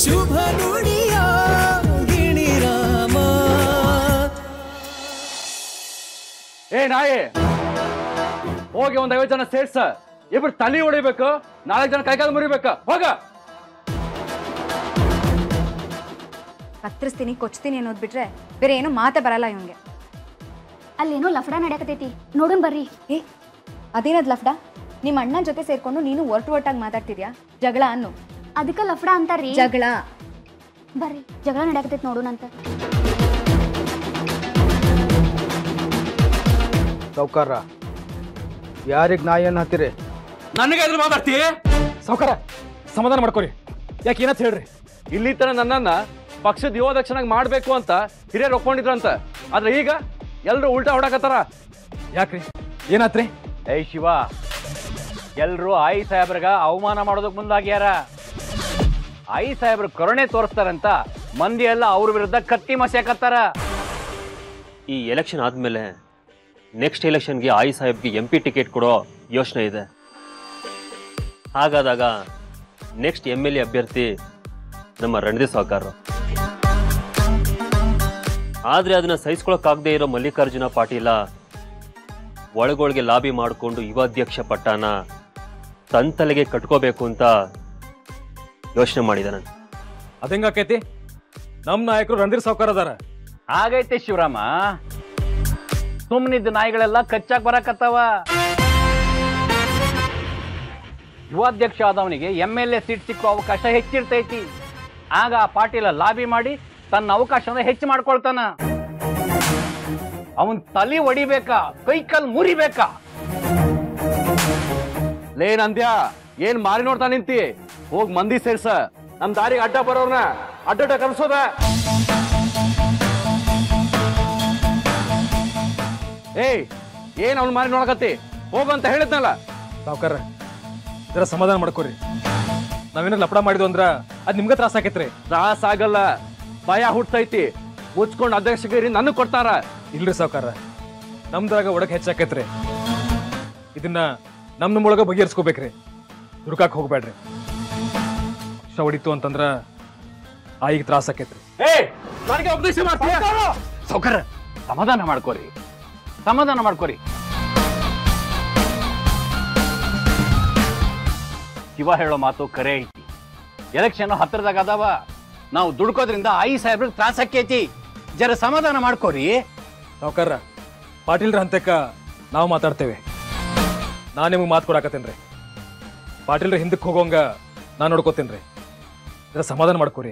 ಶುಭ ನುಡಿಯ ಗಿಣಿರಾಮ ಏ ನಾಯಿ ಹೋಗಿ ಒಂದ್ ಐವತ್ತು ಜನ ಸೇರ್ಸ ಇಬ್ರು ತಲೆ ಹೊಡಿಬೇಕು ನಾಲ್ಕು ಜನ ಕೈಕಾಲು ಮುರಿಬೇಕು ಹೋಗ ಕತ್ತರಿಸ್ತೀನಿ ಕೊಚ್ತೀನಿ ಅನ್ನೋದು ಬಿಟ್ರೆ ಬೇರೆ ಏನೂ ಮಾತೇ ಬರಲ್ಲ ಇವನ್ಗೆ ಅಲ್ಲೇನೋ ಲಫಡ ನಡೆಯಕತೈತಿ ನೋಡೋಣ ಬರ್ರಿ ಏ ಅದೇನದ್ ಲಫ್ಡ ನಿಮ್ಮ ಅಣ್ಣನ ಜೊತೆ ಸೇರ್ಕೊಂಡು ನೀನು ಒರ್ಟು ಒಟ್ಟಾಗಿ ಮಾತಾಡ್ತಿದ್ಯಾ ಜಗಳ ಅನ್ನು ಅದಕ್ಕ ಲಫಡ ಅಂತಾರ್ರಿ ಜಗಳ ಬರ್ರಿ ಜಗಳ ನಡೆಯಕತೈತಿ ನೋಡೋಣಂತ ಸಾವ್ಕಾರ ಯಾರಿಗೆ ನಾಯಿ ಅನ್ನ ಹತ್ತಿರಿ ನನಗೆ ಎದುರು ಮಾತಾಡ್ತಿ ಸಾವ್ಕಾರ ಸಮಾಧಾನ ಮಾಡ್ಕೊರಿ ಯಾಕೆ ಏನಂತ ಹೇಳ್ರಿ ಇಲ್ಲಿ ತನ ನನ್ನನ್ನ ಪಕ್ಷದ ಯುವಾಧ್ಯಕ್ಷನಾಗಿ ಮಾಡ್ಬೇಕು ಅಂತ ಹಿರಿಯರು ಒಪ್ಕೊಂಡಿದ್ರಂತ ಆದ್ರೆ ಈಗ ಎಲ್ರು ಉಲ್ಟಾ ಹೊಡಕತ್ತಾರ ಯಾಕ್ರಿ ಏನಾತ್ರಿ ಏಯ್ ಶಿವ ಎಲ್ರು ಆಯಿ ಸಾಹೇಬ್ರಗ ಅವಮಾನ ಮಾಡೋದಕ್ ಮುಂದಾಗ್ಯಾರ ಆಯಿ ಸಾಹೇಬ್ರು ಕರುಣೆ ತೋರಿಸ್ತಾರಂತ ಮಂದಿ ಎಲ್ಲ ಅವ್ರ ವಿರುದ್ಧ ಕತ್ತಿ ಮಸ್ಯಾಕತ್ತಾರ ಈ ಎಲೆಕ್ಷನ್ ಆದಮೇಲೆ ನೆಕ್ಸ್ಟ್ ಎಲೆಕ್ಷನ್ಗೆ ಆಯಿ ಸಾಹೇಬ್ಗೆ ಎಂ ಪಿ ಟಿಕೆಟ್ ಕೊಡೋ ಯೋಚನೆ ಇದೆ ಹಾಗಾದಾಗ ನೆಕ್ಸ್ಟ್ ಎಮ್ ಎಲ್ ಎ ಅಭ್ಯರ್ಥಿ ನಮ್ಮ ರಣದೀಪ್ ಸಾವ್ಕಾರರು ಆದರೆ ಅದನ್ನ ಸಹಿಸ್ಕೊಳಕ್ಕಾಗದೇ ಇರೋ ಮಲ್ಲಿಕಾರ್ಜುನ ಪಾಟೀಲ ಒಳಗೊಳಗೆ ಲಾಬಿ ಮಾಡಿಕೊಂಡು ಯುವಾಧ್ಯಕ್ಷ ಪಟ್ಟಾನ ತನ್ನ ತಲೆಗೆ ಕಟ್ಕೋಬೇಕು ಅಂತ ಯೋಚನೆ ಮಾಡಿದ್ದಾನೆ ಅದಂಗಾಕೈತಿ ನಮ್ಮ ನಾಯಕರು ರಣಧೀರ್ ಸಾವ್ಕಾರ ಅದಾರ ಆಗೈತೆ ಶಿವರಾಮ ಸುಮ್ಮನಿದ್ದ ನಾಯಿಗಳೆಲ್ಲ ಕಚ್ಚಾಕ್ ಬರಕತ್ತಾವ ಯುವಾಧ್ಯಕ್ಷ ಆದವನಿಗೆ ಎಮ್ ಎಲ್ ಎ ಸೀಟ್ ಸಿಕ್ಕೋ ಅವಕಾಶ ಹೆಚ್ಚಿರ್ತೈತಿ ಆಗ ಆ ಪಾಟೀಲ ಲಾಬಿ ಮಾಡಿ ತನ್ನ ಅವಕಾಶವನ್ನು ಹೆಚ್ಚು ಮಾಡ್ಕೊಳ್ತಾನ ಅವನ್ ತಲೆ ಒಡಿಬೇಕಾ ಕೈ ಕಾಲ್ ಮುರಿಬೇಕಾ ಲೇ ನಂದ್ಯ ಏನ್ ಮಾರಿ ನೋಡ್ತಾ ನಿಂತಿ ಹೋಗ್ ಮಂದಿ ಸೇರ್ಸ ನಮ್ ದಾರಿಗೆ ಅಡ್ಡ ಬರೋರ್ನ ಅಡ್ಡ ಕರ್ಸೋದ ಏಯ್ ಏನ್ ಅವ್ನ್ ಮಾರಿ ನೋಡಕತ್ತಿ ಹೋಗಂತ ಹೇಳಿದ್ನಲ್ಲ ಸಾವ್ಕಾರ ಇದರ ಸಮಾಧಾನ ಮಾಡ್ಕೊರಿ ನಾವೇನಾರು ಲಪಡ ಮಾಡಿದ್ವು ಅಂದ್ರ ಅದ್ ನಿಮ್ಗೆ ತ್ರಾಸ ಆಕೈತ್ರಿ ತ್ರಾಸ ಆಗಲ್ಲ ಭಯ ಹುಟ್ಟೈತಿ ಮುಚ್ಕೊಂಡ್ ಅಧ್ಯಕ್ಷಗಿರಿ ನನಗ್ ಕೊಡ್ತಾರ ಇಲ್ರಿ ಸಾವ್ಕಾರ ನಮ್ದ್ರಾಗ ಒಡಕ್ ಹೆಚ್ಚಾಕೈತ್ರಿ ಇದನ್ನ ನಮ್ ನಮ್ಮೊಳಗ ಬಗೆಹರಿಸ್ಕೋಬೇಕ್ರಿ ದುಡ್ಕಾಕ್ ಹೋಗ್ಬೇಡ್ರಿ ವಿಷ ಹೊಡಿತು ಅಂತಂದ್ರ ಆಯಿಗೆ ತ್ರಾಸ ಆಕೈತ್ರಿ ಏಯ್ ನನಗೆ ಉಪದೇಶ ಮಾಡ್ತೀಯ ಸೌಕರ್ಯ ಸಮಾಧಾನ ಮಾಡ್ಕೋರಿ ಸಮಾಧಾನ ಮಾಡ್ಕೋರಿ ಶಿವ ಹೇಳೋ ಮಾತು ಕರೆ ಐತಿ ಎಲೆಕ್ಷನ್ ಹತ್ರದಾಗ ಅದಾವ ನಾವು ದುಡ್ಕೋದ್ರಿಂದ ಐ ಸಾಹೇಬ್ರಿಗೆ ತ್ರಾಸ ಆಕೈತಿ ಜರ ಸಮಾಧಾನ ಮಾಡ್ಕೋರಿ ಸಾವ್ಕಾರ ಪಾಟೀಲ್ರ ಹಂತಕ್ಕ ನಾವು ಮಾತಾಡ್ತೇವೆ ನಾನು ನಿಮಗೆ ಮಾತು ಕೊಡಾಕತ್ತೇನ್ರಿ ಪಾಟೀಲ್ರ ಹಿಂದಕ್ಕೆ ಹೋಗೋಂಗ ನಾನು ನೋಡ್ಕೋತೇನ್ರಿ ಇದರ ಸಮಾಧಾನ ಮಾಡ್ಕೊರಿ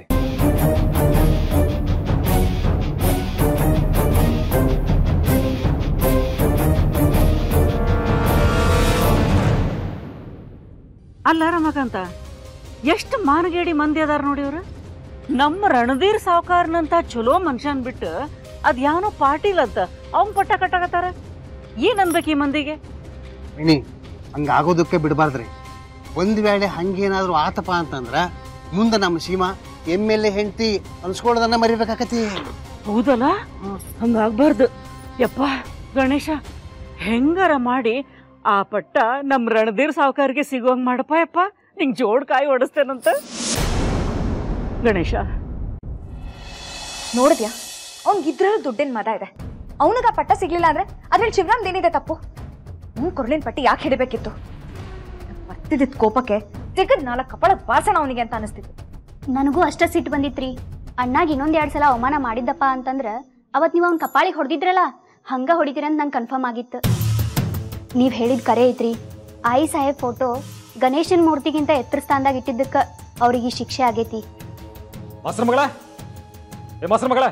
ಅಲ್ಲ ರಮಕಾಂತ ಎಷ್ಟು ಮಾನಗೇಡಿ ಮಂದಿ ಅದಾರ ನೋಡಿ ಇವ್ರು ನಮ್ಮ ರಣಧೀರ್ ಸಾವ್ಕಾರ್ನಂತ ಚಲೋ ಮನುಷ್ಯನ್ ಬಿಟ್ಟು ಅದ್ ಯಾವನೋ ಪಾಟೀಲ್ ಅಂತ ಅವ್ನ್ ಪಟ್ಟ ಕಟ್ಟಾಕತ್ತಾರ ಏನ್ ಅನ್ಬೇಕು ಈ ಮಂದಿಗೆ ಇಣಿ ಹಂಗಾಗೋದಕ್ಕೆ ಬಿಡಬಾರ್ದ್ರಿ ಒಂದು ವೇಳೆ ಹಂಗೇನಾದ್ರೂ ಆತಪ ಅಂತಂದ್ರ ಮುಂದೆ ನಮ್ಮ ಸೀಮಾ ಎಮ್ ಎಲ್ ಎ ಹೆಂಡತಿ ಅನ್ಸ್ಕೊಳ್ಳೋದನ್ನ ಮರಿಬೇಕಾಕತಿ ಹೌದಲ್ಲ ಹಂಗಾಗ್ಬಾರ್ದು ಯಪ್ಪ ಗಣೇಶ ಹೆಂಗಾರ ಮಾಡಿ ಆ ಪಟ್ಟ ನಮ್ ರಣಧೀರ್ ಸಾವ್ಕಾರ್ಗೆ ಸಿಗೋಂಗ್ ಮಾಡಪ್ಪ ಯಪ್ಪ ನಿಂಗ್ ಜೋಡ್ ಕಾಯಿ ಓಡಿಸ್ತೇನಂತ ಗಣೇಶ ನೋಡಿದ್ಯಾ ಅವ್ನಿಗಿದ್ರಲ್ಲೂ ದುಡ್ಡಿನ ಮದ ಇದೆ ಅವನಿಗೆ ಆ ಪಟ್ಟ ಸಿಗ್ಲಿಲ್ಲ ಅಂದ್ರೆ ಅದ್ರಲ್ಲಿ ಶಿವರಾಮ್ದು ಏನಿದೆ ತಪ್ಪು ಅವ್ನು ಕೊರ್ಲಿನ ಪಟ್ಟಿ ಯಾಕೆ ಹಿಡಬೇಕಿತ್ತು ಬರ್ತಿದ್ದಿದ್ ಕೋಪಕ್ಕೆ ತೆಗದ್ ನಾಲ್ಕು ಕಪಳ ಬಾಸಣ ಅವನಿಗೆ ಅಂತ ಅನಿಸ್ತಿತ್ತು ನನಗೂ ಅಷ್ಟ ಸಿಟ್ಟು ಬಂದಿತ್ರಿ ಅಣ್ಣಾಗ ಇನ್ನೊಂದ್ ಎರಡ್ ಸಲ ಅವಮಾನ ಮಾಡಿದ್ದಪ್ಪ ಅಂತಂದ್ರ ಅವತ್ ನೀವು ಅವ್ನ ಕಪಾಳಿಗೆ ಹೊಡೆದಿದ್ರಲ್ಲ ಹಂಗ ಹೊಡಿತೀರಂತ ನಂಗೆ ಕನ್ಫರ್ಮ್ ಆಗಿತ್ತು ನೀವ್ ಹೇಳಿದ್ ಕರೆ ಐತ್ರಿ ಆಯಿ ಸಾಹೇಬ್ ಫೋಟೋ ಗಣೇಶನ್ ಮೂರ್ತಿಗಿಂತ ಎತ್ತರ ಸ್ಥಾನದಾಗ ಇಟ್ಟಿದ್ದಕ್ಕ ಅವ್ರಿಗೆ ಈ ಶಿಕ್ಷೆ ಆಗೈತಿ ಮಾಸ್ಟರ್ ಮಗಳ ಏ ಮಾಸ್ಟರ್ ಮಗಳ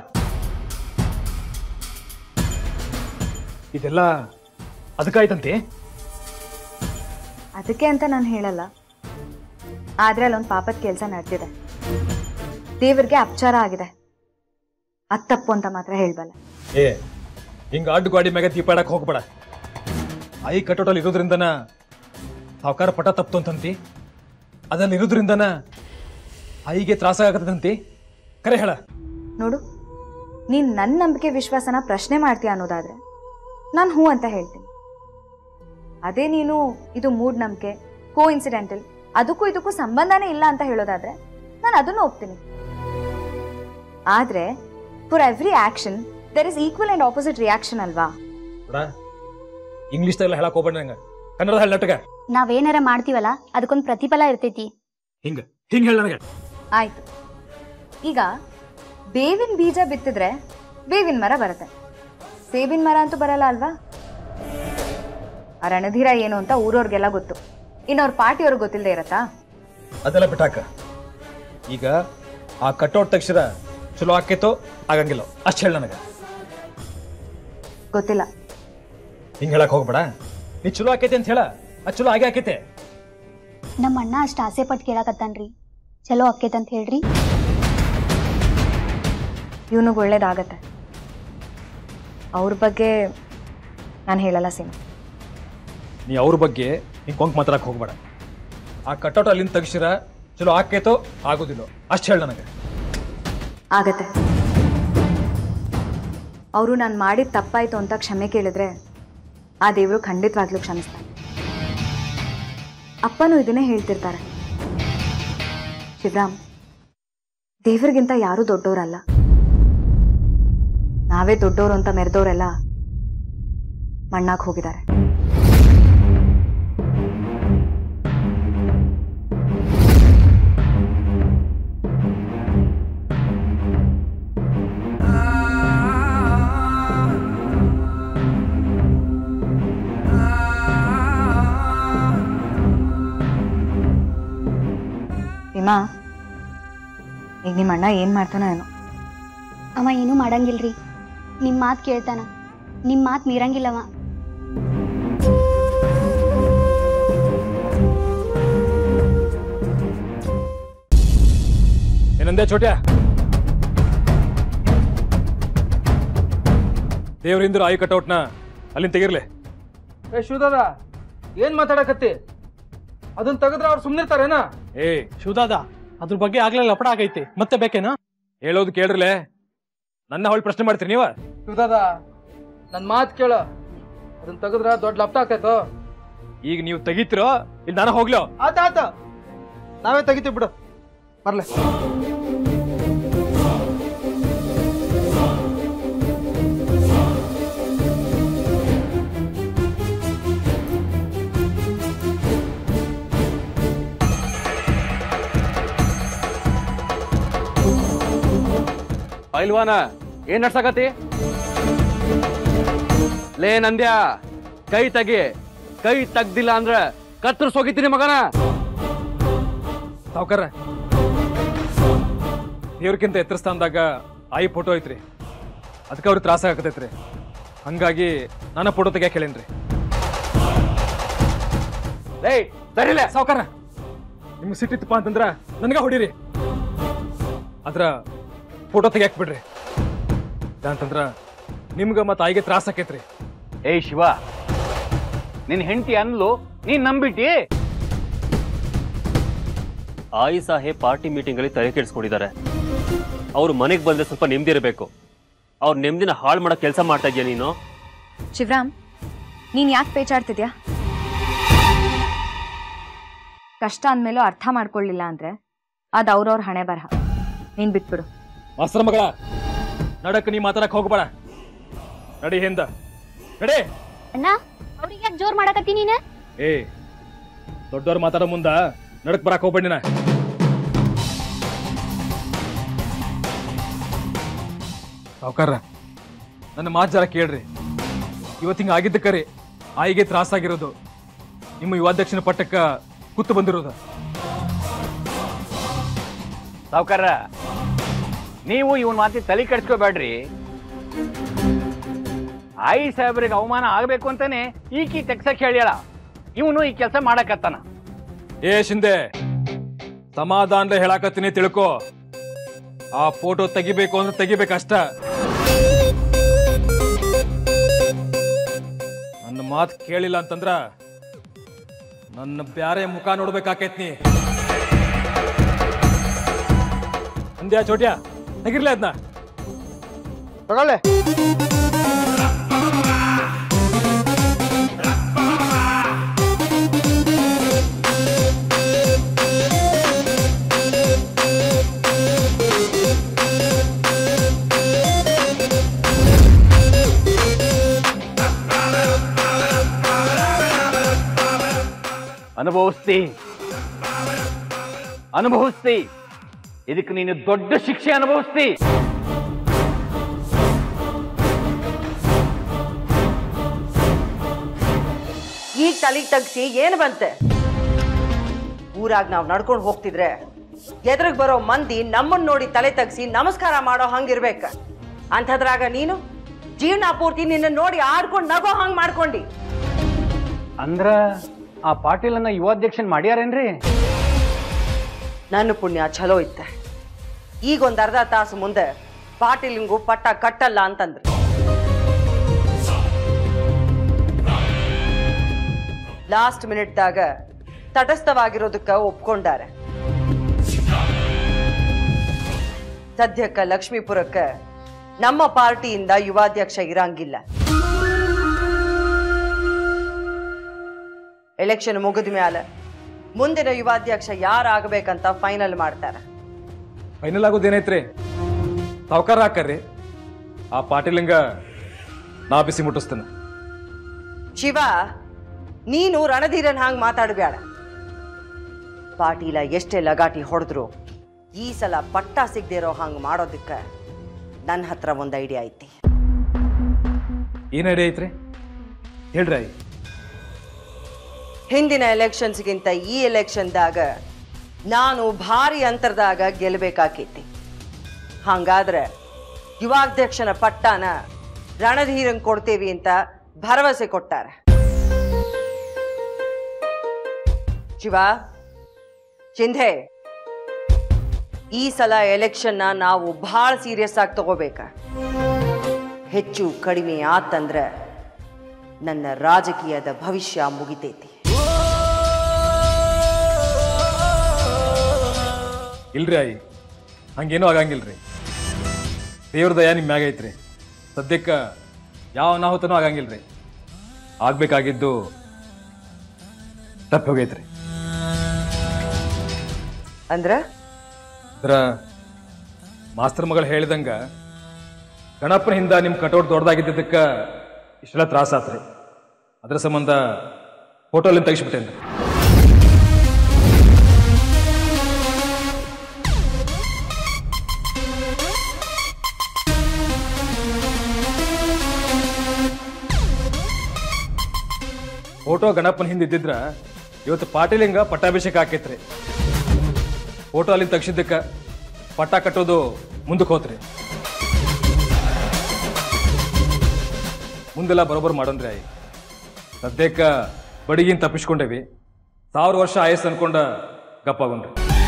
ಇದೆಲ್ಲ ಅದಕ್ಕಾಯ್ತಂತೆ ಅದಕ್ಕೆ ಅಂತ ನಾನು ಹೇಳಲ್ಲ ಆದ್ರೆ ಅಲ್ಲೊಂದು ಪಾಪದ ಕೆಲಸ ನಡೆದಿದೆ ದೇವ್ರಿಗೆ ಅಪಚಾರ ಆಗಿದೆ ಅದ್ ತಪ್ಪು ಅಂತ ಮಾತ್ರ ಹೇಳ್ಬಲ್ಲ ಏ ಹಿಂಗ ಅಡ್ಡು ಗಾಡಿ ಮ್ಯಾಗ ದೀಪ ಇಡಕ್ ಹೋಗ್ಬೇಡ ಐ ಕಟೋಟಲ್ಲಿ ಇರೋದ್ರಿಂದನ ಸಾವುಕಾರ ಪಟ ತಪ್ತು ಅಂತಂತಿ ಅದಲ್ಲಿ ಇರೋದ್ರಿಂದನ ಐಗೆ ತ್ರಾಸ ಆಗತ್ತಂತಿ ಕರೆ ಹೇಳ ನೋಡು ನೀನ್ ನನ್ನ ನಂಬಿಕೆ ವಿಶ್ವಾಸನ ಪ್ರಶ್ನೆ ಮಾಡ್ತೀಯ ಅನ್ನೋದಾದ್ರೆ ನಾನು ಹ್ಞೂ ಅಂತ ಹೇಳ್ತೀನಿ ಅದೇ ನೀನು ಇದು ಮೂಢನಂಬಿಕೆ ಕೋ ಇನ್ಸಿಡೆಂಟಲ್ ಅದಕ್ಕೂ ಇದಕ್ಕೂ ಸಂಬಂಧನೇ ಇಲ್ಲ ಅಂತ ಹೇಳೋದಾದ್ರೆ ನಾನು ಅದನ್ನು ಒಪ್ತೀನಿ ಆದ್ರೆ for every action there is equal and opposite reaction ಅಲ್ವಾ ಇಂಗ್ಲೀಷ್ದಾಗೆಲ್ಲ ಹೇಳಕ್ ಹೋಗ್ಬೇಡ ನಂಗೆ ಕನ್ನಡದ ಹೇಳ ನಟಕ ನಾವೇನಾರ ಮಾಡ್ತೀವಲ್ಲ ಅದಕ್ಕೊಂದು ಪ್ರತಿಫಲ ಇರ್ತೈತಿ ಹಿಂಗ ಹಿಂಗ್ ಹೇಳ ನನಗೆ ಆಯ್ತು ಈಗ ಬೇವಿನ ಬೀಜ ಬಿತ್ತಿದ್ರೆ ಬೇವಿನ ಮರ ಬರುತ್ತೆ ಸೇಬಿನ ಮರ ಅಂತೂ ಬರಲ್ಲ ಅಲ್ವಾ ಆ ರಣಧೀರ ಏನು ಅಂತ ಊರವ್ರಿಗೆಲ್ಲ ಗೊತ್ತು ಇನ್ನವ್ರ ಪಾರ್ಟಿಯವ್ರಿಗೆ ಗೊತ್ತಿಲ್ಲದೆ ಇರತ್ತಾ ಅದೆಲ್ಲ ಬಿಟ್ಟಾಕ ಈಗ ಆ ಕಟೌಟ್ ತಕ್ಷಣ ಚಲೋ ಆಕೈತೋ ಆಗಂಗಿಲ್ಲ ಅಷ್ಟು ಹೇಳ ನನಗೆ ಗೊತ್ತಿಲ್ಲ ಹಿಂಗ್ ಹೇಳಕ್ ಹೋಗ್ಬೇಡ ನೀ ಚಲೋ ಆಕೈತೆ ಅಂತ ಹೇಳ ಅದು ಚಲೋ ಆಗೇ ಆಕೈತೆ ನಮ್ಮ ಅಣ್ಣ ಅಷ್ಟು ಆಸೆ ಪಟ್ಟು ಕೇಳಕತ್ತಾನ್ರಿ ಚಲೋ ಅಕ್ಕೇತಂತ ಹೇಳ್ರಿ ಇವನಿಗೆ ಒಳ್ಳೇದಾಗತ್ತೆ ಅವ್ರ ಬಗ್ಗೆ ನಾನು ಹೇಳಲ್ಲ ಸೀಮಾ ನೀ ಅವ್ರ ಬಗ್ಗೆ ಹಿಂಗೆ ಕೊಂಕ್ ಮಾತಾಡಕ್ ಹೋಗ್ಬೇಡ ಆ ಕಟೌಟ್ ಅಲ್ಲಿಂದ ತೆಗ್ಸಿರ ಚಲೋ ಆಕೈತೋ ಆಗೋದಿಲ್ಲೋ ಅಷ್ಟು ಹೇಳ ನನಗೆ ಆಗತ್ತೆ ಅವರು ನಾನು ಮಾಡಿದ ತಪ್ಪಾಯ್ತು ಅಂತ ಕ್ಷಮೆ ಕೇಳಿದ್ರೆ ಆ ದೇವರು ಖಂಡಿತವಾಗ್ಲೂ ಕ್ಷಮಿಸ್ತಾನೆ ಅಪ್ಪನೂ ಇದನ್ನೇ ಹೇಳ್ತಿರ್ತಾರೆ ಶಿವರಾಮ್ ದೇವರಿಗಿಂತ ಯಾರೂ ದೊಡ್ಡವರಲ್ಲ ನಾವೇ ದೊಡ್ಡವರು ಅಂತ ಮೆರೆದವರೆಲ್ಲ ಮಣ್ಣಾಗ್ ಹೋಗಿದ್ದಾರೆ ಭೀಮಾ ಈಗ ನಿಮ್ಮ ಅಣ್ಣ ಏನ್ ಮಾಡ್ತಾನೋ ಏನೋ ಅವ ಏನೂ ಮಾಡಂಗಿಲ್ರಿ ನಿಮ್ಮ ಮಾತು ಕೇಳ್ತಾನ ನಿಮ್ಮ ಮಾತು ಮೀರಂಗಿಲ್ಲವ ಏನಂದೆ ಚೋಟ್ಯ ದೇವರಿಂದ್ರ ಆಯಿ ಕಟೌಟ್ನ ಅಲ್ಲಿಂದ ತೆಗಿರ್ಲಿ ಏ ಶಿವದಾದ ಏನ್ ಮಾತಾಡಕತ್ತಿ ಅದನ್ನ ತೆಗೆದ್ರೆ ಅವ್ರು ಸುಮ್ನಿರ್ತಾರೇನ ಏ ಶಿವದಾದ ಅದ್ರ ಬಗ್ಗೆ ಆಗ್ಲೇ ಲಪಡ ಆಗೈತಿ ಮತ್ತೆ ಬೇಕೇನಾ ಹೇಳೋದು ಕೇಳ್ರಲೆ ನನ್ನ ಹೊಳ್ ಪ್ರಶ್ನೆ ಮಾಡ್ತೀರಿ ನೀವ ಶಿವದಾದ ನನ್ ಮಾತ್ ಕೇಳ ಅದನ್ನ ತೆಗೆದ್ರ ದೊಡ್ಡ ಲಪ್ಟ ಆಕೈತೋ ಈಗ ನೀವು ತೆಗಿತಿರೋ ಇಲ್ಲಿ ನಾನು ಹೋಗ್ಲೋ ಆತ ಆತ ನಾವೇ ತೆಗಿತೀವಿ ಬಿಡು ಬರ್ಲೆ ಪೈಲ್ವಾನ ಏನ್ ನಡ್ಸಕತಿ ಲೇ ನಂದ್ಯ ಕೈ ತೆಗಿ ಕೈ ತೆಗ್ದಿಲ್ಲ ಅಂದ್ರ ಕತ್ತರ್ಸ್ ಹೋಗಿತೀನಿ ಮಗನ ಸಾವ್ಕಾರ ದೇವ್ರಕ್ಕಿಂತ ಎತ್ತರ ಸ್ಥಾನದಾಗ ಆಯಿ ಫೋಟೋ ಐತ್ರಿ ಅದಕ್ಕೆ ಅವ್ರಿಗೆ ತ್ರಾಸ ಆಗತೈತ್ರಿ ಹಂಗಾಗಿ ನಾನು ಫೋಟೋ ತೆಗಿಯಕ್ಕೆ ಹೇಳೇನ್ರಿ ಲೇ ಸರಿಲೇ ಸಾವ್ಕಾರ ನಿಮ್ಗೆ ಸಿಟ್ಟಿತ್ತಪ್ಪ ಅಂತಂದ್ರ ನನಗ ಹೊಡೀರಿ ಅದ್ರ ಫೋಟೋ ತೆಗಿಯಾಕ್ ಬಿಡ್ರಿ ಅಂತಂದ್ರ ನಿಮ್ಗ ಮತ್ತ ಆಯಿಗೆ ತ್ರಾಸ ಆಕೈತ್ರಿ ಏಯ್ ಶಿವ ನಿನ್ ಹೆಂಡತಿ ಅನ್ಲು ನೀನ್ ನಂಬಿಟ್ಟಿ ಆಯಿ ಸಾಹೇಬ್ ಪಾರ್ಟಿ ಮೀಟಿಂಗ್ ಅಲ್ಲಿ ತಲೆ ಕೆಡಿಸ್ಕೊಂಡಿದ್ದಾರೆ ಅವ್ರು ಮನೆಗೆ ಬಂದ್ರೆ ಸ್ವಲ್ಪ ನೆಮ್ಮದಿ ಇರಬೇಕು ಅವ್ರ ನೆಮ್ಮದಿನ ಹಾಳು ಮಾಡೋ ಕೆಲಸ ಮಾಡ್ತಾ ಇದೀಯ ನೀನು ಶಿವರಾಮ್ ನೀನ್ ಯಾಕೆ ಪೇಚಾಡ್ತಿದ್ಯಾ ಕಷ್ಟ ಅಂದ್ಮೇಲೂ ಅರ್ಥ ಮಾಡ್ಕೊಳ್ಳಿಲ್ಲ ಅಂದ್ರೆ ಅದು ಅವ್ರವ್ರ ಹಣೆ ಬರಹ ನೀನ್ ಬಿಟ್ಬಿಡು ಮಾಸ್ತರ ಮಗಳ ನಡಕ್ ನೀ ಮಾತಾಡಕ್ ಹೋಗ್ಬೇಡ ನಡಿ ಹಿಂದ ನಡಿ ಅಣ್ಣ ಅವ್ರಿಗೆ ಯಾಕೆ ಜೋರ್ ಮಾಡಕತ್ತಿ ನೀನು ಏ ದೊಡ್ಡವ್ರು ಮಾತಾಡೋ ಮುಂದ ನಡಕ್ ಬರಾಕ್ ಹೋಗ್ಬೇಡಿ ನಾ ಸಾವ್ಕಾರ ನನ್ನ ಮಾತು ಜರ ಕೇಳ್ರಿ ಇವತ್ತಿಂಗ ಆಗಿದ್ದ ಕರೆ ಆಯಿಗೆ ತ್ರಾಸಾಗಿರೋದು ನಿಮ್ಮ ಯುವಾಧ್ಯಕ್ಷನ ಪಟ್ಟಕ್ಕ ಕುತ್ತು ಬಂದಿರೋದು ಸಾವ್ಕಾರ ನೀವು ಇವನ್ ಮಾತಿ ತಲೆ ಕೆಡ್ಸ್ಕೋಬೇಡ್ರಿ ಆಯಿ ಸಾಹೇಬ್ರಿಗೆ ಅವಮಾನ ಆಗ್ಬೇಕು ಅಂತಾನೆ ಈಕಿ ತೆಗ್ಸಕ್ ಹೇಳ್ಯಾಳ ಇವನು ಈ ಕೆಲಸ ಮಾಡಕತ್ತಾನ ಏ ಶಿಂದೆ ಸಮಾಧಾನ ಹೇಳಾಕತ್ತೀನಿ ತಿಳ್ಕೊ ಆ ಫೋಟೋ ತೆಗಿಬೇಕು ಅಂದ್ರೆ ತೆಗಿಬೇಕಷ್ಟ ನನ್ನ ಮಾತು ಕೇಳಿಲ್ಲ ಅಂತಂದ್ರ ನನ್ನ ಬ್ಯಾರೆ ಮುಖ ನೋಡ್ಬೇಕಾಕೈತ್ ನೀ ಅಂದ್ಯಾ ಚೋಟ್ಯ ತೆಗಿರ್ಲಿ ಅದನ್ನ ತಗೊಳ್ಳೆ ಅನುಭವಿಸ್ತಿ ಅನುಭವಿಸ್ತಿ ಇದಕ್ಕೆ ನೀನು ದೊಡ್ಡ ಶಿಕ್ಷೆ ಅನುಭವಿಸ್ತಿ ಈಗ ತಲೆಗೆ ತಗ್ಸಿ ಏನು ಬಂತೆ ಊರಾಗ ನಾವು ನಡ್ಕೊಂಡು ಹೋಗ್ತಿದ್ರೆ ಎದುರಿಗೆ ಬರೋ ಮಂದಿ ನಮ್ಮನ್ನ ನೋಡಿ ತಲೆ ತಗ್ಸಿ ನಮಸ್ಕಾರ ಮಾಡೋ ಹಂಗಿರ್ಬೇಕ ಅಂಥದ್ರಾಗ ನೀನು ಜೀವನ ಪೂರ್ತಿ ನಿನ್ನ ನೋಡಿ ಆಡ್ಕೊಂಡು ನಗೋ ಹಂಗ್ ಮಾಡ್ಕೊಂಡಿ ಅಂದ್ರ ಆ ಪಾಟೀಲನ್ನ ಯುವಾಧ್ಯಕ್ಷನ್ ಮಾಡ್ಯಾರೇನ್ರಿ ನನ್ನ ಪುಣ್ಯ ಚಲೋ ಇತ್ತೆ ಈಗ ಒಂದ್ ಅರ್ಧ ತಾಸು ಮುಂದೆ ಪಾಟೀಲಿಂಗು ಪಟ್ಟ ಕಟ್ಟಲ್ಲ ಅಂತಂದ್ರು ಲಾಸ್ಟ್ ಮಿನಿಟ್ದಾಗ ತಟಸ್ಥವಾಗಿರೋದಕ್ಕ ಒಪ್ಕೊಂಡಾರೆ ಸದ್ಯಕ್ಕ ಲಕ್ಷ್ಮೀಪುರಕ್ಕ ನಮ್ಮ ಪಾರ್ಟಿಯಿಂದ ಯುವಾಧ್ಯಕ್ಷ ಇರಂಗಿಲ್ಲ ಎಲೆಕ್ಷನ್ ಮುಗಿದ ಮ್ಯಾಲ ಮುಂದಿನ ಯುವಾಧ್ಯಕ್ಷ ಯಾರಾಗಬೇಕಂತ ಫೈನಲ್ ಮಾಡ್ತಾರೆ ಫೈನಲ್ ಆಗೋದೇನೈತ್ರಿ ಸಾವ್ಕಾರ ಹಾಕರ್ರಿ ಆ ಪಾಟೀಲಿಂಗ ನಾ ಬಿಸಿ ಮುಟ್ಟಿಸ್ತೇನೆ ಶಿವ ನೀನು ರಣಧೀರನ್ ಹಾಂಗ್ ಮಾತಾಡಬೇಡ ಪಾಟೀಲ ಎಷ್ಟೇ ಲಗಾಟಿ ಹೊಡೆದ್ರು ಈ ಸಲ ಪಟ್ಟ ಸಿಗದೆ ಇರೋ ಹಂಗ್ ಮಾಡೋದಕ್ಕ ನನ್ನ ಹತ್ರ ಒಂದು ಐಡಿಯಾ ಐತಿ ಏನ್ ಐಡಿಯಾ ಐತ್ರಿ ಹೇಳ್ರಿ ಆಯ್ ಹಿಂದಿನ ಎಲೆಕ್ಷನ್ಸ್ಗಿಂತ ಈ ಎಲೆಕ್ಷನ್ದಾಗ ನಾನು ಭಾರಿ ಅಂತರದಾಗ ಗೆಲ್ಲಬೇಕಾಕೈತಿ ಹಂಗಾದ್ರೆ ಯುವಾಧ್ಯಕ್ಷನ ಪಟ್ಟಾನ ರಣಧೀರಂಗ್ ಕೊಡ್ತೇವಿ ಅಂತ ಭರವಸೆ ಕೊಟ್ಟಾರ ಶಿವ ಚಿಂಧೆ ಈ ಸಲ ಎಲೆಕ್ಷನ್ನ ನಾವು ಭಾಳ ಸೀರಿಯಸ್ ಆಗಿ ತಗೋಬೇಕ ಹೆಚ್ಚು ಕಡಿಮೆ ಆತಂದ್ರೆ ನನ್ನ ರಾಜಕೀಯದ ಭವಿಷ್ಯ ಮುಗಿತೈತಿ ಇಲ್ರಿ ಆಯಿ ಹಂಗೇನೂ ಆಗಂಗಿಲ್ರಿ ದೇವ್ರ ದಯ ನಿಮ್ಮ ಮ್ಯಾಗ ಐತ್ರಿ ಸದ್ಯಕ್ಕ ಯಾವ ಅನಾಹುತನೂ ಆಗಂಗಿಲ್ರಿ ಆಗ್ಬೇಕಾಗಿದ್ದು ತಪ್ಪಿ ಹೋಗೈತ್ರಿ ಅಂದ್ರ ಅದ್ರ ಮಾಸ್ತರ್ ಮಗಳು ಹೇಳಿದಂಗ ಗಣಪನ ಹಿಂದ ನಿಮ್ಮ ಕಟೌಟ್ ದೊಡ್ಡದಾಗಿದ್ದಕ್ಕ ಇಷ್ಟೆಲ್ಲ ತ್ರಾಸ ಆತ್ರಿ ಅದ್ರ ಸಂಬಂಧ ಫೋಟೋಲಿಂದ ತೆಗಿಸ್ಬಿಟ್ಟೇನ್ರಿ ಫೋಟೋ ಗಣಪನ ಹಿಂದೆ ಇದ್ದಿದ್ರ ಇವತ್ತು ಪಾಟೀಲಿಂಗ ಪಟ್ಟಾಭಿಷೇಕ ಆಕೈತ್ರಿ ಫೋಟೋ ಅಲ್ಲಿ ತೆಗ್ಸಿದ್ದಕ್ಕ ಪಟ್ಟ ಕಟ್ಟೋದು ಮುಂದಕ್ಕೆ ಹೋತ್ರಿ ಮುಂದೆಲ್ಲ ಬರೋಬ್ಬರ ಮಾಡೋಣ್ರಿ ಆಯ್ ಸದ್ಯಕ್ಕ ಬಡಿಗಿನ್ ತಪ್ಪಿಸ್ಕೊಂಡೇವಿ ಸಾವಿರ ವರ್ಷ ಆಯಸ್ ಅನ್ಕೊಂಡ ಗಪ್ಪಾಗೊಂಡ್ರಿ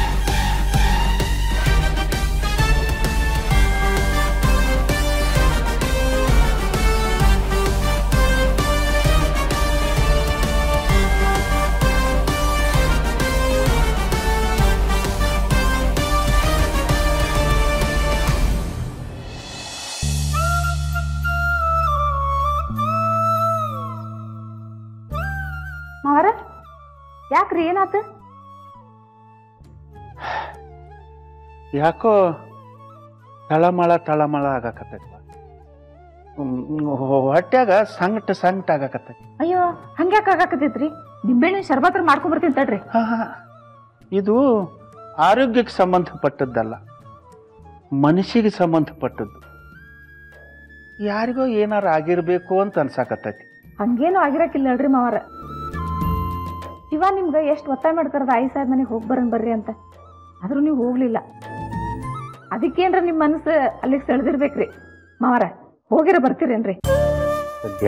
ಮಾವರ ಯಾಕ್ರಿ ಏನಾತ ಯಾಕೋ ತಳಮಳ ತಳಮಳ ಆಗಾಕತ್ತೈತಿ ಹೊಟ್ಯಾಗ ಸಂಕಟ ಸಂಕಟ ಆಗಾಕತ್ತೈತಿ ಅಯ್ಯೋ ಹಂಗ್ಯಾಕ್ ಆಗಾಕತೈತ್ರಿ ನಿಂಬೆಹಣ್ಣಿನ ಶರ್ಬತ್ರ ಮಾಡ್ಕೊಂಡ್ ಬರ್ತೀನಿ ತಡ್ರಿ ಹಾ, ಹಾ. ಇದು ಆರೋಗ್ಯಕ್ಕೆ ಸಂಬಂಧಪಟ್ಟದ್ದಲ್ಲ ಮನಸ್ಸಿಗೆ ಸಂಬಂಧಪಟ್ಟದ್ದು ಯಾರಿಗೋ ಏನಾರ ಆಗಿರ್ಬೇಕು ಅಂತ ಅನ್ಸಾಕತ್ತೈತಿ ಹಂಗೇನು ಆಗಿರಕ್ಕಿಲ್ಲ ಹೇಳ್ರಿ ಮಾವರ ಇವ ನಿಮ್ಗೆ ಎಷ್ಟು ಒತ್ತಾಯ ಮಾಡ್ತಾರದ ಆಯಿ ಸಾಹೇಬ್ ಮನೆಗೆ ಹೋಗಿ ಬರೋಣ ಬರ್ರಿ ಅಂತ ಆದ್ರೂ ನೀವು ಹೋಗ್ಲಿಲ್ಲ ಅದಕ್ಕೇನ್ರ ನಿಮ್ಮ ಮನಸ್ಸು ಅಲ್ಲಿಗೆ ಸೆಳೆದಿರ್ಬೇಕ್ರಿ ಮಾವರ ಹೋಗಿರ ಬರ್ತೀರೇನ್ರಿ ಸದ್ಯ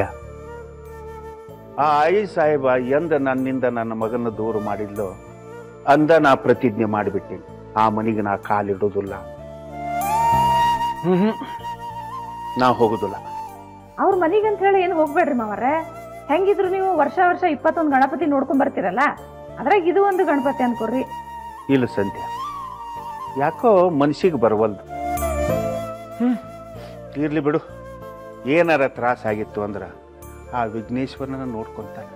ಆ ಆಯಿ ಸಾಹೇಬ ಎಂದ ನನ್ನಿಂದ ನನ್ನ ಮಗನ ದೂರ ಮಾಡಿದ್ಲು ಅಂದ ನಾ ಪ್ರತಿಜ್ಞೆ ಮಾಡಿಬಿಟ್ಟೆ ಆ ಮನೆಗೆ ನಾ ಕಾಲಿಡೋದಿಲ್ಲ ಹ್ಮ್ ನಾ ಹೋಗುದಿಲ್ಲ ಅವ್ರ ಮನಿಗೆ ಅಂತ ಹೇಳಿ ಏನು ಹೋಗ್ಬೇಡ್ರಿ ಮಾವರ ಹೆಂಗಿದ್ರು ನೀವು ವರ್ಷ ವರ್ಷ ಇಪ್ಪತ್ತೊಂದು ಗಣಪತಿ ನೋಡ್ಕೊಂಡ್ ಬರ್ತೀರಲ್ಲ ಅದ್ರಾಗ ಇದು ಒಂದು ಗಣಪತಿ ಅನ್ಕೋರಿ ಇಲ್ಲ ಸಂಧ್ಯಾ ಯಾಕೋ ಮನ್ಸಿಗೆ ಬರವಲ್ದು ಹ್ಮ್ ಇರ್ಲಿ ಬಿಡು ಏನಾರ ತ್ರಾಸ ಆಗಿತ್ತು ಅಂದ್ರ ಆ ವಿಘ್ನೇಶ್ವರನ ನೋಡ್ಕೊಂತಾನೆ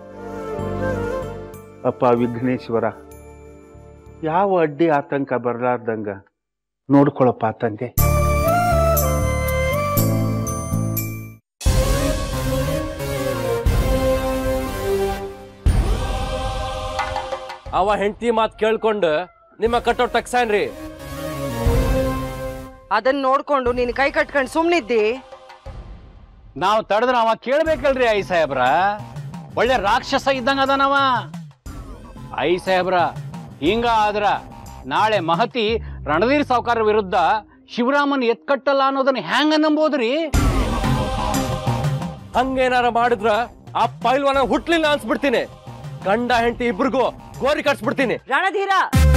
ಅಪ್ಪ ವಿಘ್ನೇಶ್ವರ ಯಾವ ಅಡ್ಡಿ ಆತಂಕ ಬರಲಾರ್ದಂಗ ನೋಡ್ಕೊಳಪ್ಪ ತಂದೆ ಅವ ಹೆಂಡತಿ ಮಾತು ಕೇಳ್ಕೊಂಡು ನಿಮ್ಮ ಕಟ್ಟೋಟ್ ತಗ್ಸಾನ್ರಿ ಅದನ್ನ ನೋಡ್ಕೊಂಡು ನೀನು ಕೈ ಕಟ್ಕೊಂಡು ಸುಮ್ನಿದ್ದಿ ನಾವು ತಡೆದ್ರೆ ಅವ ಕೇಳ್ಬೇಕಲ್ರಿ ಐ ಸಾಹೇಬ್ರ ಒಳ್ಳೆ ರಾಕ್ಷಸ ಇದ್ದಂಗ ಅದಾನವ ಐ ಸಾಹೇಬ್ರ ಹಿಂಗ ಆದ್ರ ನಾಳೆ ಮಹತಿ ರಣಧೀರ್ ಸಾವ್ಕಾರ ವಿರುದ್ಧ ಶಿವರಾಮನ್ ಎತ್ಕಟ್ಟಲ್ಲ ಅನ್ನೋದನ್ನ ಹ್ಯಾಂಗ ನಂಬೋದ್ರಿ ಹಂಗೇನಾರ ಮಾಡಿದ್ರ ಆ ಪೈಲ್ವಾನ ಹುಟ್ಲಿಲ್ಲ ಅನ್ಸ್ಬಿಡ್ತೀನಿ ಗಂಡ ಹೆಂಡತಿ ಇಬ್ರಿಗೂ ಗೋರಿ ಕಟ್ಸ್ಬಿಡ್ತೀನಿ ರಣಧೀರ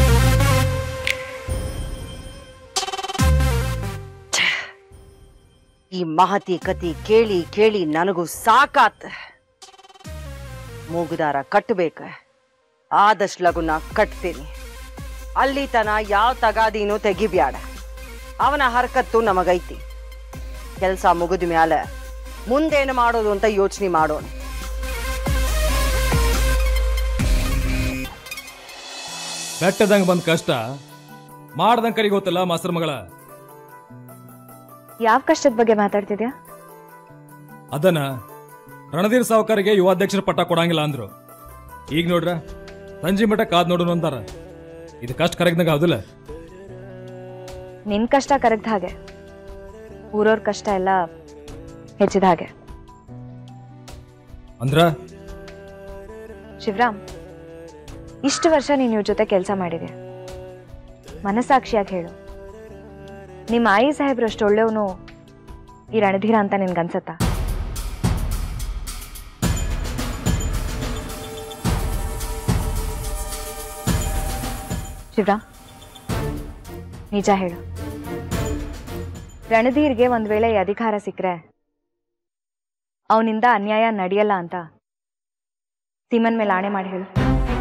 ಈ ಮಹತಿ ಕತಿ ಕೇಳಿ ಕೇಳಿ ನನಗೂ ಸಾಕಾತ್ ಮೂಗುದಾರ ಕಟ್ಟಬೇಕ ಆದಷ್ಟು ಲಗುನ ಕಟ್ತೀನಿ ಅಲ್ಲಿ ತನ ಯಾವ ತಗಾದಿನೂ ತೆಗಿಬ್ಯಾಡ ಅವನ ಹರಕತ್ತು ನಮಗೈತಿ ಕೆಲಸ ಮುಗಿದ ಮ್ಯಾಲ ಮುಂದೇನು ಮಾಡೋದು ಅಂತ ಯೋಚನೆ ಮಾಡೋಣ ಬೆಟ್ಟದಂಗ ಬಂದ ಕಷ್ಟ ಮಾಡ್ದಂಗ ಕರಿಗೆ ಗೊತ್ತಲ್ಲ ಮಾಸ್ತರ್ ಮಗಳ ಯಾವ ಕಷ್ಟದ ಬಗ್ಗೆ ಮಾತಾಡ್ತಿದ್ಯಾ ಅದನ್ನ ರಣಧೀರ್ ಸಾವ್ಕಾರಿಗೆ ಯುವಾಧ್ಯಕ್ಷರ ಪಟ್ಟ ಕೊಡಂಗಿಲ್ಲ ಅಂದ್ರು ಈಗ ನೋಡ್ರ ಸಂಜೆ ಮಠ ಕಾದ್ ನೋಡೋಣ ಅಂತಾರ ಇದು ಕಷ್ಟ ಕರಗ್ದಂಗ ಹೌದಿಲ್ಲ ನಿನ್ ಕಷ್ಟ ಕರಗ್ದ ಹಾಗೆ ಊರವ್ರ ಕಷ್ಟ ಎಲ್ಲ ಹೆಚ್ಚಿದ ಹಾಗೆ ಅಂದ್ರ ಶಿವರಾಮ್ ಇಷ್ಟು ವರ್ಷ ನೀನ್ ಇವ್ರ ಜೊತೆ ಕೆಲಸ ಮಾಡಿದೆ ಮನಸ್ಸಾಕ್ಷಿಯಾಗಿ ಹೇಳು ನಿಮ್ಮ ಆಯಿ ಸಾಹೇಬ್ರಷ್ಟು ಒಳ್ಳೆಯವನು ಈ ರಣಧೀರ ಅಂತ ನಿನ್ಗನ್ಸತ್ತಾ ಶಿವರಾಮ್ ನಿಜ ಹೇಳು ರಣಧೀರ್ಗೆ ಒಂದ್ ವೇಳೆ ಈ ಅಧಿಕಾರ ಸಿಕ್ಕರೆ ಅವನಿಂದ ಅನ್ಯಾಯ ನಡೆಯಲ್ಲ ಅಂತ ಸಿಮನ್ ಮೇಲೆ ಆಣೆ ಮಾಡಿ ಹೇಳು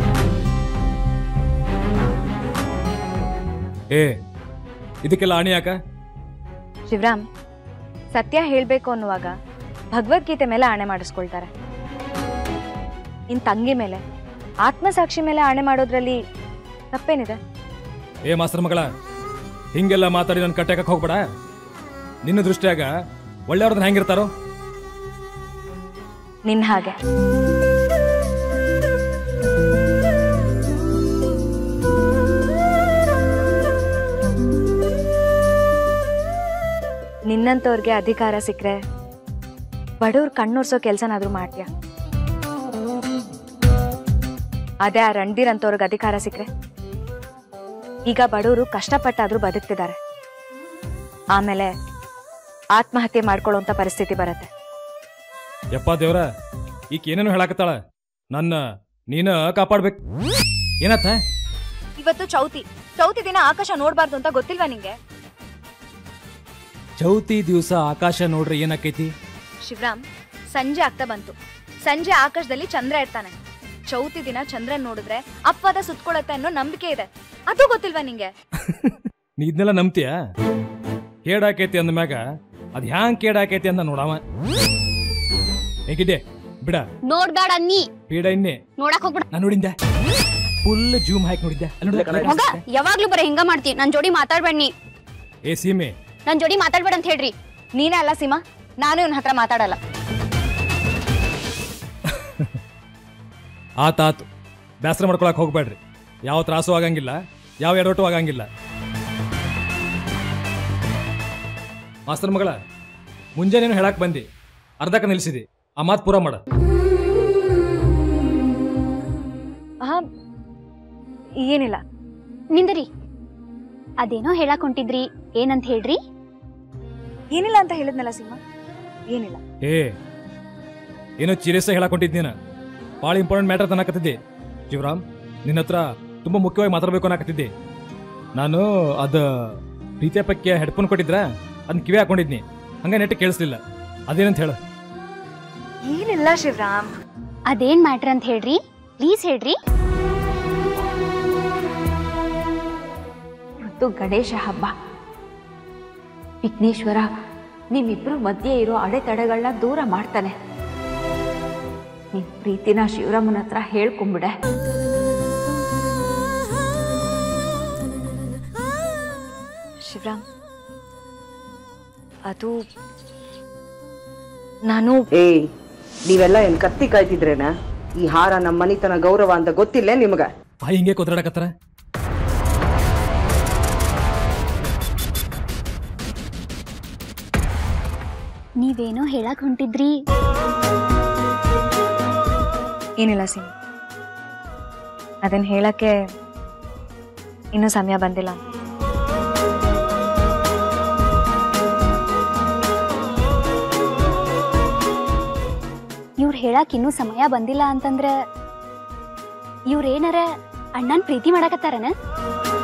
ಏ ಇದಕ್ಕೆಲ್ಲ ಆಣಿ ಯಾಕ ಶಿವರಾಮ್ ಸತ್ಯ ಹೇಳ್ಬೇಕು ಅನ್ನುವಾಗ ಭಗವದ್ಗೀತೆ ಮೇಲೆ ಆಣೆ ಮಾಡಿಸ್ಕೊಳ್ತಾರೆ ನಿನ್ ತಂಗಿ ಮೇಲೆ ಆತ್ಮಸಾಕ್ಷಿ ಮೇಲೆ ಆಣೆ ಮಾಡೋದ್ರಲ್ಲಿ ತಪ್ಪೇನಿದೆ ಏ ಮಾಸ್ತರ್ ಮಗಳ ಹಿಂಗೆಲ್ಲ ಮಾತಾಡಿ ನನ್ನ ಕಟ್ಟಾಕಕ್ ಹೋಗ್ಬೇಡ ನಿನ್ನ ದೃಷ್ಟಿಯಾಗ ಒಳ್ಳೆಯವ್ರದನ್ನ ಹೆಂಗಿರ್ತಾರೋ ನಿನ್ ಹಾಗೆ ನಿನ್ನಂತವ್ರಿಗೆ ಅಧಿಕಾರ ಸಿಕ್ಕರೆ ಬಡವ್ರ ಕಣ್ಣೊರ್ಸೋ ಕೆಲ್ಸನಾದ್ರೂ ಮಾಡ್ತೀಯ ಅದೇ ಆ ರಣಧೀರ್ ಅಂತವ್ರಿಗೆ ಅಧಿಕಾರ ಸಿಕ್ಕರೆ ಈಗ ಬಡವರು ಕಷ್ಟಪಟ್ಟಾದ್ರೂ ಬದುಕ್ತಿದ್ದಾರೆ ಆಮೇಲೆ ಆತ್ಮಹತ್ಯೆ ಮಾಡ್ಕೊಳ್ಳುವಂತ ಪರಿಸ್ಥಿತಿ ಬರುತ್ತೆ ಯಪ್ಪ ದೇವ್ರ ಈಕ ಏನೇನು ಹೇಳಾಕತ್ತಾಳ ನನ್ನ ನೀನ ಕಾಪಾಡ್ಬೇಕು ಏನತ್ತ ಇವತ್ತು ಚೌತಿ ಚೌತಿ ದಿನ ಆಕಾಶ ನೋಡ್ಬಾರ್ದು ಅಂತ ಗೊತ್ತಿಲ್ವಾ ನಿಂಗೆ ಚೌತಿ ದಿವಸ ಆಕಾಶ ನೋಡ್ರಿ ಏನಾಕೈತಿ ಶಿವರಾಮ್ ಸಂಜೆ ಆಗ್ತಾ ಬಂತು ಸಂಜೆ ಆಕಾಶದಲ್ಲಿ ಚಂದ್ರ ಇರ್ತಾನೆ ಚೌತಿ ದಿನ ಚಂದ್ರನ್ ನೋಡಿದ್ರೆ ಅಪ್ಪದ ಸುತ್ಕೊಳತ್ತೆ ಅನ್ನೋ ನಂಬಿಕೆ ಇದೆ ಅದು ಗೊತ್ತಿಲ್ವಾ ನಿಂಗೆ ನೀ ಇದನ್ನೆಲ್ಲ ನಂಬ್ತೀಯ ಕೇಡಾಕೈತಿ ಅಂದ್ಮ್ಯಾಗ ಅದ್ ಹ್ಯಾಂಗ್ ಕೇಡಾಕೈತಿ ಅಂತ ನೋಡವ ಹೇಗಿದೆ ಬಿಡ ನೋಡ್ಬೇಡ ನೀ ಪೀಡ ಇನ್ನೇ ನೋಡಕ್ ಹೋಗ್ಬಿಡ ನಾನು ನೋಡಿದ್ದೆ ಫುಲ್ ಜೂಮ್ ಹಾಕಿ ನೋಡಿದ್ದೆ ಅಲ್ಲಿ ನೋಡಿದ್ದೆ ಕಲರ್ ಮಗ ಯಾವಾಗ್ಲೂ ಬರೀ ಹಿಂಗ ಮಾಡ್ತಿ ನನ್ ಜೋಡಿ ಮಾತಾಡ್ಬೇಡ ನೀ ಏ ಸೀಮೆ ನನ್ ಜೋಡಿ ಮಾತಾಡ್ಬೇಡ ಅಂತ ಹೇಳ್ರಿ ನೀನೇ ಅಲ್ಲ ಸೀಮಾ ನಾನು ಇವನ್ ಹತ್ರ ಮಾತಾಡಲ್ಲ ಆತಾತು ಬೇಸರ ಮಾಡ್ಕೊಳಕ್ ಹೋಗ್ಬೇಡ್ರಿ ಯಾವ ತ್ರಾಸು ಆಗಂಗಿಲ್ಲ ಯಾವ ಎಡವಟು ಆಗಂಗಿಲ್ಲ ಮಾಸ್ತರ್ ಮಗಳ ಮುಂಜಾನೇನು ಹೇಳಕ್ ಬಂದಿ ಅರ್ಧಕ್ಕೆ ನಿಲ್ಸಿದಿ ಆ ಮಾತು ಪೂರ ಮಾಡ ಹಾ ಏನಿಲ್ಲ ನಿಂದರಿ ಅದೇನೋ ಹೇಳಕ್ ಹೊಂಟಿದ್ರಿ ಏನಂತ ಹೇಳ್ರಿ ಏನಿಲ್ಲ ಅಂತ ಹೇಳಿದ್ನಲ್ಲ ಸೀಮಾ ಏನಿಲ್ಲ ಏ ಏನೋ ಸೀರಿಯಸ್ ಹೇಳಕ್ ಹೊಂಟಿದ್ ನೀನು ಭಾಳ ಇಂಪಾರ್ಟೆಂಟ್ ಮ್ಯಾಟರ್ ತನಕತ್ತಿದ್ದೆ ಶಿವರಾಮ್ ನಿನ್ನ ಹತ್ರ ತುಂಬಾ ಮುಖ್ಯವಾಗಿ ಮಾತಾಡ್ಬೇಕು ಅನ್ನಕತ್ತಿದ್ದೆ ನಾನು ಅದ ಪ್ರೀತಿಯ ಪಕ್ಕೆ ಹೆಡ್ಫೋನ್ ಕೊಟ್ಟಿದ್ರ ಅದನ್ನ ಕಿವಿ ಹಾಕೊಂಡಿದ್ನಿ ಹಂಗ ನೆಟ್ಟ ಕೇಳಿಸ್ಲಿಲ್ಲ ಅದೇನಂತ ಹೇಳು ಏನಿಲ್ಲ ಶಿವರಾಮ್ ಅದೇನ್ ಮ್ಯಾಟ್ರ್ ಅಂತ ಹೇಳ್ರಿ ಪ್ಲೀಸ್ ಹೇಳ್ರಿ ಇವತ್ತು ಗಣೇಶ ಹಬ್ಬ ವಿಘ್ನೇಶ್ವರ ನಿಮ್ಮಿಬ್ರು ಮಧ್ಯೆ ಇರೋ ಅಡೆತಡೆಗಳನ್ನ ದೂರ ಮಾಡ್ತಾನೆ ನಿನ್ ಪ್ರೀತಿನ ಶಿವರಾಮನ ಹತ್ರ ಹೇಳ್ಕೊಂಬಿಡೆ ಶಿವರಾಮ್ ಅದು ನಾನು ಏಯ್ ನೀವೆಲ್ಲ ಏನ್ ಕತ್ತಿ ಕಾಯ್ತಿದ್ರೇನ ಈ ಹಾರ ನಮ್ಮ ಮನಿತನ ಗೌರವ ಅಂತ ಗೊತ್ತಿಲ್ಲ ನಿಮ್ಗ ತಾಯಿ ಹಿಂಗೆ ಕುದ್ರಾಡಕತ್ತಾರ ನೀವೇನೋ ಹೇಳಕ್ ಹೊಂಟಿದ್ರಿ ಏನಿಲ್ಲ ಸಿಮ್ ಅದನ್ನ ಹೇಳಕ್ಕೆ ಇನ್ನೂ ಸಮಯ ಬಂದಿಲ್ಲ ಇವ್ರು ಹೇಳಕ್ ಇನ್ನೂ ಸಮಯ ಬಂದಿಲ್ಲ ಅಂತಂದ್ರ ಇವ್ರೇನಾರ ಅಣ್ಣನ್ ಪ್ರೀತಿ ಮಾಡಕತ್ತಾರನ